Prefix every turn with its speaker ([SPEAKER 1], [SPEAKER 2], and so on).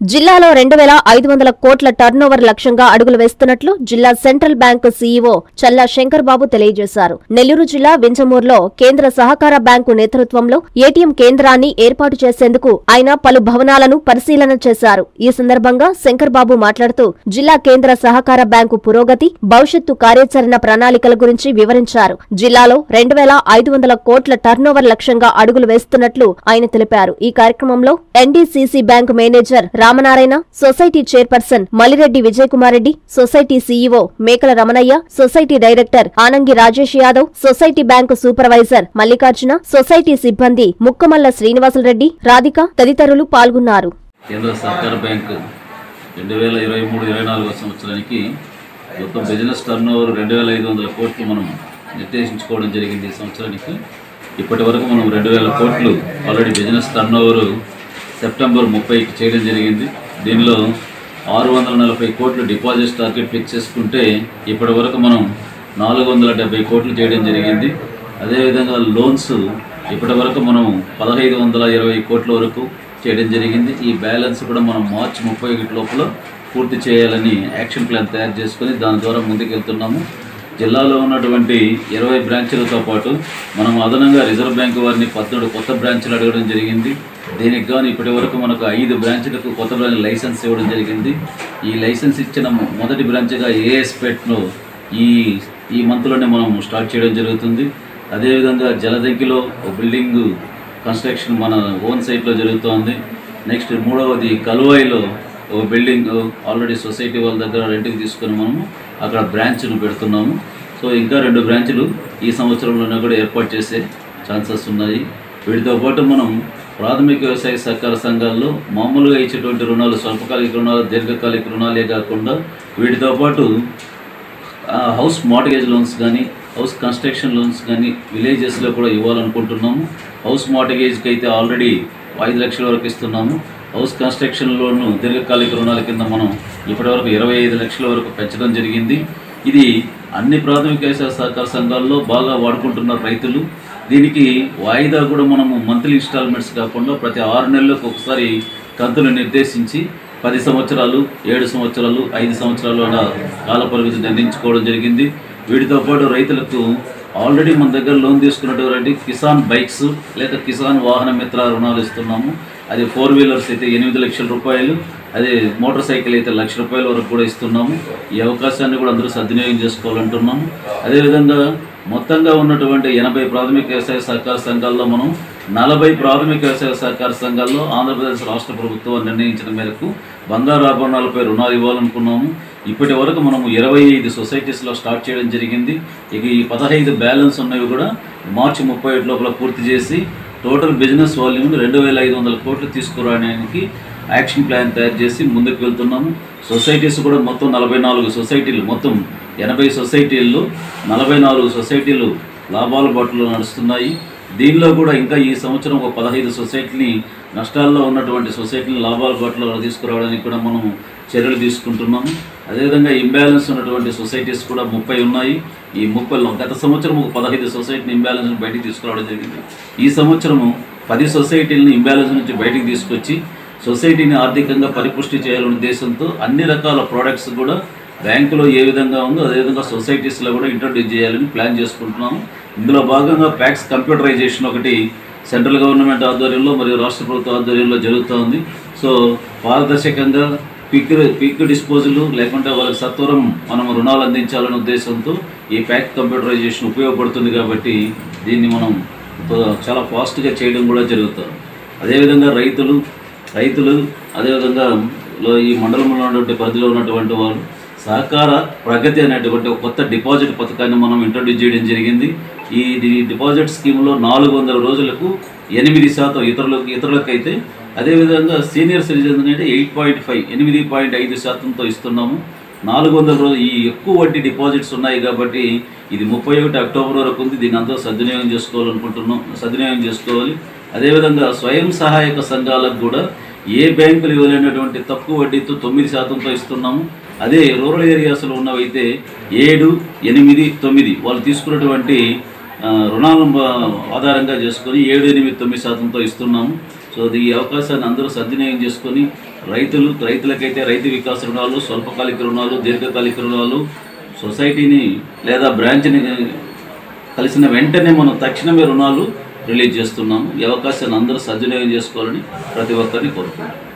[SPEAKER 1] జిల్లాలో రెండు వేల ఐదు వందల కోట్ల టర్నోవర్ లక్ష్యంగా అడుగులు వేస్తున్నట్లు జిల్లా central bank CEO Challa Shankar Babu తెలియజేశారు నెల్లూరు జిల్లా వింజమూరులో కేంద్ర సహకార బ్యాంకు నేతృత్వంలో ఏటీఎం కేంద్రాన్ని ఏర్పాటు చేసేందుకు ఆయన పలు భవనాలను పరిశీలన చేశారు ఈ సందర్భంగా శంకర్ బాబు మాట్లాడుతూ జిల్లా కేంద్ర సహకార బ్యాంకు పురోగతి భవిష్యత్తు కార్యాచరణ ప్రణాళికల గురించి వివరించారు జిల్లాలో రెండు వేల ఐదు వందల కోట్ల టర్నోవర్ లక్ష్యంగా అడుగులు వేస్తున్నట్లు ఆయన తెలిపారు ఈ కార్యక్రమంలో NDCC bank manager Ramanarayana society chairperson Malireddy Vijayakumar Reddy society CEO Mekala Ramanaiah society director Anangi Rajesh Yadav society bank supervisor Mallikarjuna society సిబ్బంది ముక్కమల్ల శ్రీనివాసులరెడ్డి రాధిక తదితరులు పాల్గొన్నారు
[SPEAKER 2] కేంద్ర సహకార బ్యాంక్ రెండు వేల ఇరవై మూడు ఇరవై నాలుగో సంవత్సరానికి మొత్తం బిజినెస్ టర్న్ ఓవర్ రెండు వేల ఐదు వందల కోట్లు మనం నిర్దేశించుకోవడం జరిగింది ఈ సంవత్సరానికి ఇప్పటి వరకు మనం రెండు వేల కోట్లు already business turnover September ముప్పైకి చేయడం జరిగింది దీనిలో ఆరు వందల నలభై కోట్లు డిపాజిట్ టార్గెట్ ఫిక్స్ చేసుకుంటే ఇప్పటి వరకు మనం నాలుగు వందల డెబ్బై కోట్లు చేయడం జరిగింది అదేవిధంగా లోన్స్ ఇప్పటి వరకు మనం పదహైదు వందల ఇరవై కోట్ల వరకు చేయడం జరిగింది ఈ బ్యాలెన్స్ కూడా మనం మార్చి ముప్పై ఒకటి లోపల పూర్తి చేయాలని యాక్షన్ ప్లాన్ తయారు చేసుకొని దాని ద్వారా ముందుకెళ్తున్నాము జిల్లాలో ఉన్నటువంటి ఇరవై బ్రాంచీలతో పాటు మనం అదనంగా రిజర్వ్ బ్యాంక్ వారిని పద్నాలుగు కొత్త బ్రాంచ్లు అడగడం జరిగింది దీనికి గాను ఇప్పటి వరకు మనకు ఐదు బ్రాంచ్లకు కొత్త బ్రాంచ్ లైసెన్స్ ఇవ్వడం జరిగింది ఈ లైసెన్స్ ఇచ్చిన మొ- మొదటి బ్రాంచ్గా ఏఎస్పేట్ను ఈ ఈ మంత్లోనే మనం స్టార్ట్ చేయడం జరుగుతుంది అదేవిధంగా జలదంకిలో ఒక బిల్డింగ్ కన్స్ట్రక్షన్ మన ఓన్ సైట్లో జరుగుతోంది నెక్స్ట్ మూడవది కలువాయిలో ఒక బిల్డింగ్ ఆల్రెడీ సొసైటీ వాళ్ళ దగ్గర రెంట్కి తీసుకొని మనము అక్కడ బ్రాంచ్ను పెడుతున్నాము సో ఇంకా రెండు బ్రాంచ్లు ఈ సంవత్సరంలోనే కూడా ఏర్పాటు చేసే ఛాన్సెస్ ఉన్నాయి వీటితో పాటు మనం ప్రాథమిక వ్యవసాయ సహకార సంఘాల్లో మామూలుగా ఇచ్చేటువంటి రుణాలు స్వల్పకాలిక రుణాలు దీర్ఘకాలిక రుణాలే కాకుండా వీటితో పాటు ఆ, హౌస్ మార్టగేజ్ లోన్స్ కానీ హౌస్ కన్స్ట్రక్షన్ లోన్స్ కానీ విలేజెస్లో కూడా ఇవ్వాలనుకుంటున్నాము హౌస్ మార్టగేజ్కి అయితే ఆల్రెడీ ఐదు లక్షల వరకు ఇస్తున్నాము హౌస్ కన్స్ట్రక్షన్ లోన్ దీర్ఘకాలిక రుణాల కింద మనం ఇప్పటివరకు ఇరవై ఐదు లక్షల వరకు పెంచడం జరిగింది ఇది అన్ని ప్రాథమిక వ్యవసాయ సహకార సంఘాల్లో బాగా వాడుకుంటున్నారు రైతులు దీనికి వాయిదా కూడా మనము మంత్లీ ఇన్స్టాల్మెంట్స్ కాకుండా ప్రతి ఆరు నెలలకు ఒకసారి కంతులు నిర్దేశించి పది సంవత్సరాలు ఏడు సంవత్సరాలు ఐదు సంవత్సరాలు అలా కాల పరిమితి నిర్ణయించుకోవడం జరిగింది వీటితో పాటు రైతులకు ఆల్రెడీ మన దగ్గర లోన్ తీసుకున్నటువంటి కిసాన్ బైక్స్ లేక కిసాన్ వాహన మిత్ర రుణాలు ఇస్తున్నాము అది ఫోర్ వీలర్స్ అయితే ఎనిమిది లక్షల రూపాయలు అదే మోటార్ సైకిల్ అయితే లక్ష రూపాయల వరకు కూడా ఇస్తున్నాము ఈ అవకాశాన్ని కూడా అందరూ సద్వినియోగం చేసుకోవాలంటున్నాము అదేవిధంగా మొత్తంగా ఉన్నటువంటి ఎనభై ప్రాథమిక వ్యవసాయ సహకార సంఘాల్లో మనం నలభై ప్రాథమిక వ్యవసాయ సహకార సంఘాల్లో ఆంధ్రప్రదేశ్ రాష్ట్ర ప్రభుత్వం నిర్ణయించిన మేరకు బంగారు ఆభరణాలపై రుణాలు ఇవ్వాలనుకున్నాము ఇప్పటి వరకు మనము ఇరవై ఐదు సొసైటీస్లో స్టార్ట్ చేయడం జరిగింది ఇక ఈ పదహైదు బ్యాలెన్స్ ఉన్నవి కూడా మార్చి ముప్పై ఒకటి లోపల పూర్తి చేసి టోటల్ బిజినెస్ వాల్యూమ్ రెండు వేల ఐదు వందల కోట్లు తీసుకురావడానికి యాక్షన్ ప్లాన్ తయారు చేసి ముందుకు వెళ్తున్నాము సొసైటీస్ కూడా మొత్తం నలభై నాలుగు సొసైటీలు మొత్తం ఎనభై సొసైటీల్లో నలభై నాలుగు సొసైటీలు లాభాల బాటలో నడుస్తున్నాయి దీనిలో కూడా ఇంకా ఈ సంవత్సరం ఒక పదహైదు సొసైటీని నష్టాల్లో ఉన్నటువంటి సొసైటీని లాభాల బాటలో తీసుకురావడానికి కూడా మనం చర్యలు తీసుకుంటున్నాము అదేవిధంగా ఇంబ్యాలెన్స్ ఉన్నటువంటి సొసైటీస్ కూడా ముప్పై ఉన్నాయి ఈ ముప్పై గత సంవత్సరం ఒక పదహైదు సొసైటీని ఇంబ్యాలెన్స్ బయటికి తీసుకురావడం జరిగింది ఈ సంవత్సరము పది సొసైటీలను ఇంబ్యాలెన్స్ నుంచి బయటికి తీసుకొచ్చి సొసైటీని ఆర్థికంగా పరిపుష్టి చేయాలనే ఉద్దేశంతో అన్ని రకాల ప్రోడక్ట్స్ కూడా బ్యాంకులో ఏ విధంగా ఉందో అదేవిధంగా సొసైటీస్లో కూడా ఇంట్రడ్యూస్ చేయాలని ప్లాన్ చేసుకుంటున్నాము ఇందులో భాగంగా ప్యాక్స్ కంప్యూటరైజేషన్ ఒకటి సెంట్రల్ గవర్నమెంట్ ఆధ్వర్యంలో మరియు రాష్ట్ర ప్రభుత్వ ఆధ్వర్యంలో జరుగుతోంది సో పారదర్శకంగా క్విక్ క్విక్ డిస్పోజల్ లేకుంటే వాళ్ళకి సత్వరం మనం రుణాలు అందించాలనే ఉద్దేశంతో ఈ ప్యాక్ కంప్యూటరైజేషన్ ఉపయోగపడుతుంది కాబట్టి దీన్ని మనం తో- చాలా ఫాస్ట్గా చేయడం కూడా జరుగుతుంది అదేవిధంగా రైతులు రైతులు అదేవిధంగా లో- ఈ మండలంలో ఉన్నటువంటి పరిధిలో ఉన్నటువంటి వారు సహకార ప్రగతి అనేటువంటి ఒక కొత్త డిపాజిట్ పథకాన్ని మనం ఇంట్రడ్యూస్ చేయడం జరిగింది ఈ డి- డిపాజిట్ స్కీమ్లో నాలుగు వందల రోజులకు ఎనిమిది శాతం ఇతరులకు ఇతరులకైతే అదేవిధంగా సీనియర్ సిటిజన్స్ అంటే ఎయిట్ పాయింట్ ఫైవ్ ఎనిమిది పాయింట్ ఐదు శాతంతో ఇస్తున్నాము నాలుగు వందల రోజులు ఈ ఎక్కువ వడ్డీ డిపాజిట్స్ ఉన్నాయి కాబట్టి ఇది ముప్పై ఒకటి అక్టోబర్ వరకు ఉంది దీన్ని అంతా సద్వినియోగం చేసుకోవాలనుకుంటున్నాం సద్వినియోగం చేసుకోవాలి అదేవిధంగా స్వయం సహాయక సంఘాలకు కూడా ఏ బ్యాంకులు ఇవ్వలేనటువంటి తక్కువ వడ్డీతో తొమ్మిది శాతంతో ఇస్తున్నాము అదే రూరల్ ఏరియాస్లో ఉన్నవైతే ఏడు ఎనిమిది తొమ్మిది వాళ్ళు తీసుకున్నటువంటి ఆ, రుణాలను బ- ఆధారంగా చేసుకొని ఏడు ఎనిమిది తొమ్మిది శాతంతో ఇస్తున్నాము సో సో ఈ అవకాశాన్ని అందరూ సద్వినియోగం చేసుకొని రైతులు రైతులకైతే రైతు వికాస రుణాలు స్వల్పకాలిక రుణాలు దీర్ఘకాలిక రుణాలు సొసైటీని లేదా బ్రాంచ్ని కలిసిన వెంటనే మనం తక్షణమే రుణాలు రిలీజ్ చేస్తున్నాము ఈ అవకాశాన్ని అందరూ సద్వినియోగం చేసుకోవాలని ప్రతి ఒక్కరిని కోరుకుంటున్నాం